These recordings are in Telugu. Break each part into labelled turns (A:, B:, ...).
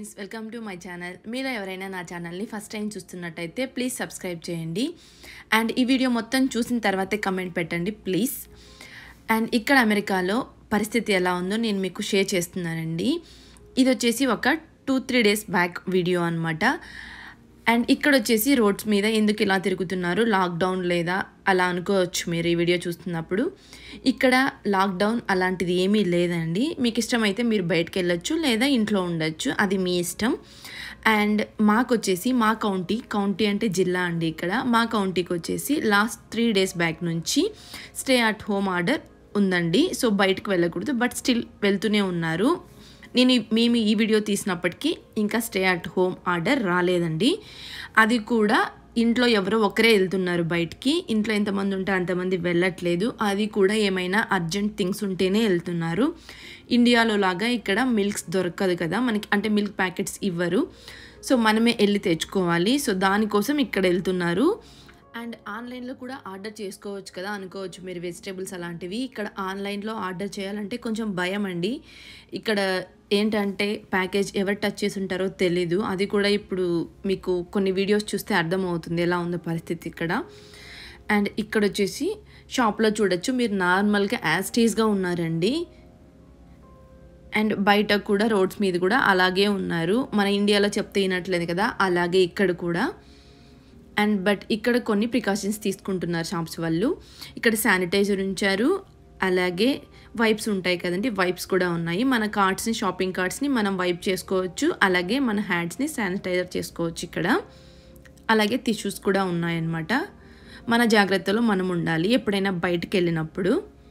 A: friends welcome to my channel మీరు ఎవరైనా నా ఛానల్ని ఫస్ట్ టైం చూస్తున్నట్టయితే ప్లీజ్ సబ్స్క్రైబ్ చేయండి అండ్ ఈ వీడియో మొత్తం చూసిన తర్వాతే కమెంట్ పెట్టండి ప్లీజ్ అండ్ ఇక్కడ అమెరికాలో పరిస్థితి ఎలా ఉందో నేను మీకు షేర్ చేస్తున్నానండి ఇది వచ్చేసి ఒక two three days back video అనమాట అండ్ ఇక్కడ వచ్చేసి రోడ్స్ మీద ఎందుకు ఇలా తిరుగుతున్నారు లాక్డౌన్ లేదా అలా అనుకోవచ్చు మీరు ఈ వీడియో చూస్తున్నప్పుడు ఇక్కడ లాక్డౌన్ అలాంటిది ఏమీ లేదండి మీకు ఇష్టమైతే మీరు బయటకు వెళ్ళొచ్చు లేదా ఇంట్లో ఉండొచ్చు అది మీ ఇష్టం అండ్ మాకు వచ్చేసి మా కౌంటీ కౌంటీ అంటే జిల్లా అండి ఇక్కడ మా కౌంటీకి వచ్చేసి లాస్ట్ త్రీ డేస్ బ్యాక్ నుంచి స్టే అట్ హోమ్ ఆర్డర్ ఉందండి సో బయటకు వెళ్ళకూడదు బట్ స్టిల్ వెళ్తూనే ఉన్నారు నేను ఈ- మేము ఈ వీడియో తీసినప్పటికీ ఇంకా స్టే అట్ హోమ్ ఆర్డర్ రాలేదండి అది కూడా ఇంట్లో ఎవరో ఒకరే వెళ్తున్నారు బయటికి ఇంట్లో ఎంతమంది ఉంటే అంతమంది వెళ్ళట్లేదు అది కూడా ఏమైనా అర్జెంట్ థింగ్స్ ఉంటేనే వెళ్తున్నారు ఇండియాలో లాగా ఇక్కడ మిల్క్స్ దొరకదు కదా మనకి అంటే మిల్క్ ప్యాకెట్స్ ఇవ్వరు సో మనమే వెళ్ళి తెచ్చుకోవాలి సో దానికోసం ఇక్కడ వెళ్తున్నారు అండ్ ఆన్లైన్లో కూడా ఆర్డర్ చేసుకోవచ్చు కదా అనుకోవచ్చు మీరు వెజిటేబుల్స్ అలాంటివి ఇక్కడ ఆన్లైన్లో ఆర్డర్ చేయాలంటే కొంచెం భయం అండి ఇక్కడ ఏంటంటే ప్యాకేజ్ ఎవరు టచ్ చేసి ఉంటారో తెలీదు అది కూడా ఇప్పుడు మీకు కొన్ని వీడియోస్ చూస్తే అర్థమవుతుంది ఎలా ఉందో పరిస్థితి ఇక్కడ అండ్ ఇక్కడ వచ్చేసి షాప్లో చూడొచ్చు మీరు నార్మల్గా యాస్టీస్గా ఉన్నారండి అండ్ బయట కూడా రోడ్స్ మీద కూడా అలాగే ఉన్నారు మన ఇండియాలో చెప్తే వినట్లేదు కదా అలాగే ఇక్కడ కూడా అండ్ బట్ ఇక్కడ కొన్ని ప్రికాషన్స్ తీసుకుంటున్నారు షాప్స్ వాళ్ళు ఇక్కడ శానిటైజర్ ఉంచారు అలాగే వైప్స్ ఉంటాయి కదండి వైప్స్ కూడా ఉన్నాయి మన కార్డ్స్ని షాపింగ్ కార్డ్స్ని మనం వైప్ చేసుకోవచ్చు అలాగే మన హ్యాండ్స్ని శానిటైజర్ చేసుకోవచ్చు ఇక్కడ అలాగే టిష్యూస్ కూడా ఉన్నాయన్నమాట మన జాగ్రత్తలో మనం ఉండాలి ఎప్పుడైనా బయటికి వెళ్ళినప్పుడు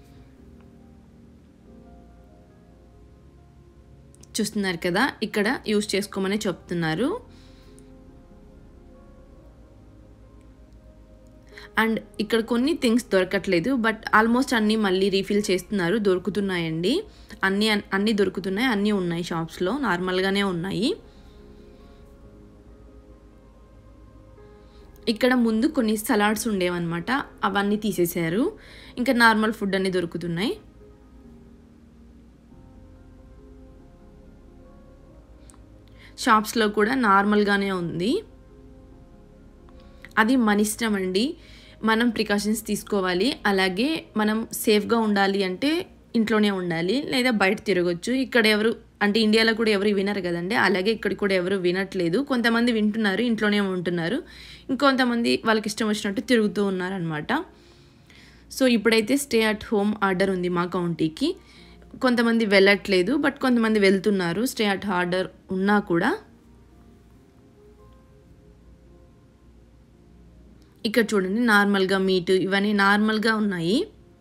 A: చూస్తున్నారు కదా ఇక్కడ యూస్ చేసుకోమని చెప్తున్నారు అండ్ ఇక్కడ కొన్ని థింగ్స్ దొరకట్లేదు బట్ ఆల్మోస్ట్ అన్నీ మళ్ళీ రీఫిల్ చేస్తున్నారు దొరుకుతున్నాయండి అన్నీ అన్నీ దొరుకుతున్నాయి అన్నీ ఉన్నాయి షాప్స్లో నార్మల్గానే ఉన్నాయి ఇక్కడ ముందు కొన్ని సలాడ్స్ ఉండేవన్నమాట అవన్నీ తీసేశారు ఇంకా నార్మల్ ఫుడ్ అన్నీ దొరుకుతున్నాయి షాప్స్లో కూడా నార్మల్గానే ఉంది అది మన ఇష్టం అండి మనం ప్రికాషన్స్ తీసుకోవాలి అలాగే మనం సేఫ్గా ఉండాలి అంటే ఇంట్లోనే ఉండాలి లేదా బయట తిరగచ్చు ఇక్కడ ఎవరు అంటే ఇండియాలో కూడా ఎవరు వినరు కదండి అలాగే ఇక్కడ కూడా ఎవరు వినట్లేదు కొంతమంది వింటున్నారు ఇంట్లోనే ఉంటున్నారు ఇంకొంతమంది వాళ్ళకి ఇష్టం వచ్చినట్టు తిరుగుతూ ఉన్నారనమాట సో ఇప్పుడైతే స్టే అట్ హోమ్ ఆర్డర్ ఉంది మా కౌంటీకి కొంతమంది వెళ్ళట్లేదు బట్ కొంతమంది వెళ్తున్నారు స్టే అట్ ఆర్డర్ ఉన్నా కూడా ఇక్కడ చూడండి నార్మల్గా మీట్ ఇవన్నీ నార్మల్గా ఉన్నాయి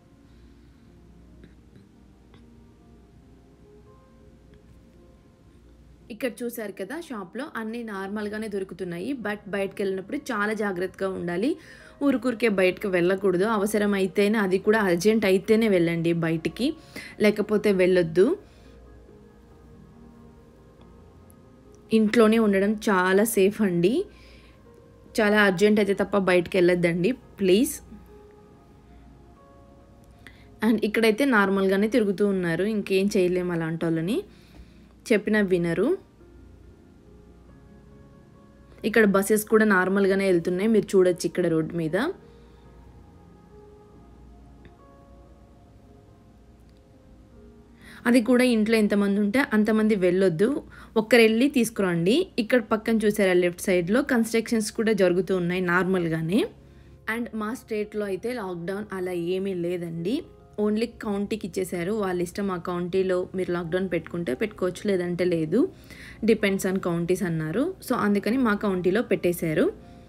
A: ఇక్కడ చూసారు కదా షాప్లో అన్నీ నార్మల్గానే దొరుకుతున్నాయి బట్ బయటకు వెళ్ళినప్పుడు చాలా జాగ్రత్తగా ఉండాలి ఊరుకూరికే బయటకు వెళ్ళకూడదు అవసరం అయితేనే అది కూడా అర్జెంట్ అయితేనే వెళ్ళండి బయటికి లేకపోతే వెళ్ళొద్దు ఇంట్లోనే ఉండడం చాలా సేఫ్ అండి చాలా అర్జెంట్ అయితే తప్ప బయటకు వెళ్ళొద్దండి ప్లీజ్ అండ్ ఇక్కడైతే నార్మల్గానే తిరుగుతూ ఉన్నారు ఇంకేం చేయలేము అలాంటి వాళ్ళని చెప్పిన వినరు ఇక్కడ బస్సెస్ కూడా నార్మల్గానే వెళ్తున్నాయి మీరు చూడొచ్చు ఇక్కడ రోడ్ మీద అది కూడా ఇంట్లో ఎంతమంది ఉంటే అంతమంది వెళ్ళొద్దు ఒక్కరు వెళ్ళి తీసుకురండి ఇక్కడ పక్కన చూసారా లెఫ్ట్ సైడ్లో కన్స్ట్రక్షన్స్ కూడా జరుగుతూ ఉన్నాయి నార్మల్గానే అండ్ మా స్టేట్లో అయితే లాక్డౌన్ అలా ఏమీ లేదండి ఓన్లీ కౌంటీకి ఇచ్చేసారు వాళ్ళ ఇష్టం ఆ కౌంటీలో మీరు లాక్డౌన్ పెట్టుకుంటే పెట్టుకోవచ్చు లేదంటే లేదు డిపెండ్స్ ఆన్ కౌంటీస్ అన్నారు సో అందుకని మా కౌంటీలో పెట్టేశారు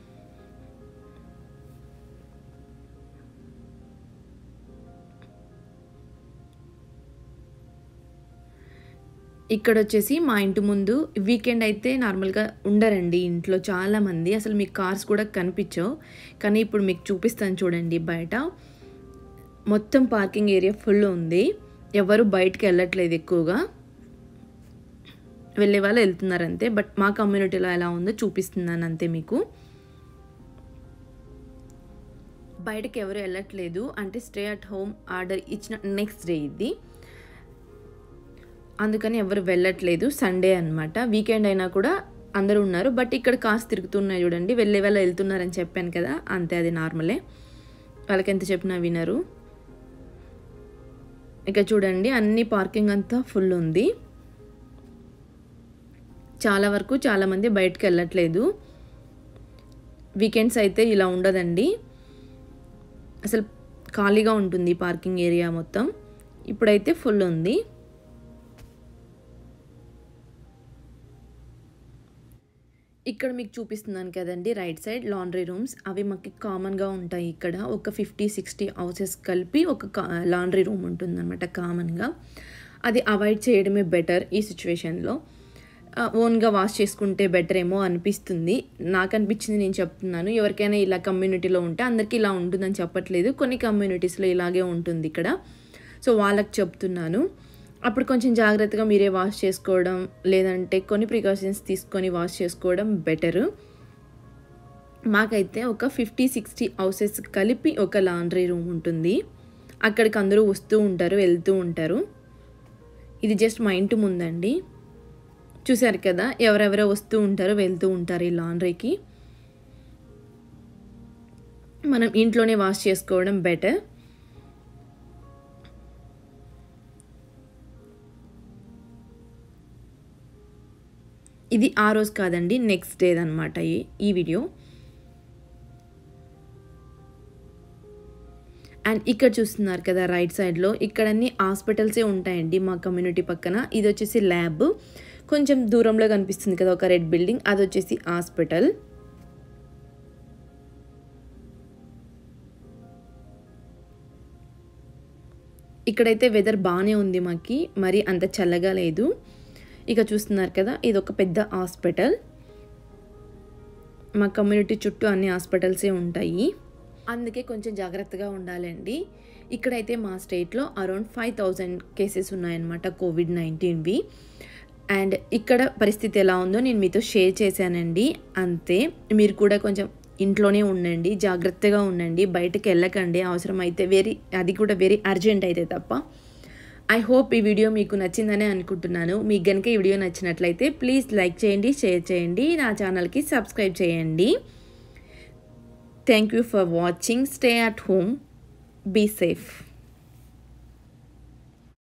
A: ఇక్కడ వచ్చేసి మా ఇంటి ముందు వీకెండ్ అయితే నార్మల్గా ఉండరండి ఇంట్లో చాలామంది అసలు మీకు కార్స్ కూడా కనిపించవు కానీ ఇప్పుడు మీకు చూపిస్తాను చూడండి బయట మొత్తం పార్కింగ్ ఏరియా ఫుల్ ఉంది ఎవరు బయటికి వెళ్ళట్లేదు ఎక్కువగా వెళ్ళే వాళ్ళు వెళ్తున్నారు అంతే బట్ మా కమ్యూనిటీలో ఎలా ఉందో చూపిస్తున్నాను అంతే మీకు బయటకి ఎవరు వెళ్ళట్లేదు అంటే స్టే అట్ హోమ్ ఆర్డర్ ఇచ్చిన నెక్స్ట్ డే ఇది అందుకని ఎవరు వెళ్ళట్లేదు సండే అనమాట వీకెండ్ అయినా కూడా అందరూ ఉన్నారు బట్ ఇక్కడ కాస్ట్ తిరుగుతున్నాయి చూడండి వెళ్ళే వాళ్ళ వెళ్తున్నారని చెప్పాను కదా అంతే అది నార్మలే వాళ్ళకి ఎంత చెప్పినా వినరు ఇక చూడండి అన్ని పార్కింగ్ అంతా ఫుల్ ఉంది చాలా వరకు చాలామంది బయటకు వెళ్ళట్లేదు వీకెండ్స్ అయితే ఇలా ఉండదండి అసలు ఖాళీగా ఉంటుంది పార్కింగ్ ఏరియా మొత్తం ఇప్పుడైతే ఫుల్ ఉంది ఇక్కడ మీకు చూపిస్తున్నాను కదండి రైట్ సైడ్ లాండ్రీ రూమ్స్ అవి మాకు కామన్గా ఉంటాయి ఇక్కడ ఒక ఫిఫ్టీ సిక్స్టీ హౌసెస్ కలిపి ఒక లాండ్రీ రూమ్ ఉంటుందన్నమాట కామన్గా అది అవాయిడ్ చేయడమే బెటర్ ఈ సిచ్యువేషన్లో ఓన్గా వాష్ చేసుకుంటే బెటర్ ఏమో అనిపిస్తుంది నాకు అనిపించింది నేను చెప్తున్నాను ఎవరికైనా ఇలా కమ్యూనిటీలో ఉంటే అందరికీ ఇలా ఉంటుందని చెప్పట్లేదు కొన్ని కమ్యూనిటీస్లో ఇలాగే ఉంటుంది ఇక్కడ సో వాళ్ళకి చెప్తున్నాను అప్పుడు కొంచెం జాగ్రత్తగా మీరే వాష్ చేసుకోవడం లేదంటే కొన్ని ప్రికాషన్స్ తీసుకొని వాష్ చేసుకోవడం బెటరు మాకైతే ఒక ఫిఫ్టీ సిక్స్టీ హౌసెస్ కలిపి ఒక లాండ్రీ రూమ్ ఉంటుంది అక్కడికి అందరూ వస్తూ ఉంటారు వెళ్తూ ఉంటారు ఇది జస్ట్ మా ఇంటి ముందండి చూశారు కదా ఎవరెవరో వస్తూ ఉంటారు వెళ్తూ ఉంటారు ఈ లాండ్రీకి మనం ఇంట్లోనే వాష్ చేసుకోవడం బెటర్ ఇది ఆ రోజు కాదండి నెక్స్ట్ డే అనమాట ఈ వీడియో అండ్ ఇక్కడ చూస్తున్నారు కదా రైట్ సైడ్లో ఇక్కడ అన్ని హాస్పిటల్సే ఉంటాయండి మా కమ్యూనిటీ పక్కన ఇది వచ్చేసి ల్యాబ్ కొంచెం దూరంలో కనిపిస్తుంది కదా ఒక రెడ్ బిల్డింగ్ అది వచ్చేసి హాస్పిటల్ ఇక్కడైతే వెదర్ బాగానే ఉంది మాకి మరి అంత చల్లగా లేదు ఇక చూస్తున్నారు కదా ఇది ఒక పెద్ద హాస్పిటల్ మా కమ్యూనిటీ చుట్టూ అన్ని హాస్పిటల్సే ఉంటాయి అందుకే కొంచెం జాగ్రత్తగా ఉండాలండి ఇక్కడైతే మా స్టేట్లో అరౌండ్ ఫైవ్ థౌజండ్ కేసెస్ ఉన్నాయన్నమాట కోవిడ్ నైన్టీన్వి అండ్ ఇక్కడ పరిస్థితి ఎలా ఉందో నేను మీతో షేర్ చేశానండి అంతే మీరు కూడా కొంచెం ఇంట్లోనే ఉండండి జాగ్రత్తగా ఉండండి బయటకు వెళ్ళకండి అవసరమైతే వెరీ అది కూడా వెరీ అర్జెంట్ అయితే తప్ప ఐ హోప్ ఈ వీడియో మీకు నచ్చిందని అనుకుంటున్నాను మీకు కనుక ఈ వీడియో నచ్చినట్లయితే ప్లీజ్ లైక్ చేయండి షేర్ చేయండి నా ఛానల్కి సబ్స్క్రైబ్ చేయండి thank you for watching stay at home be safe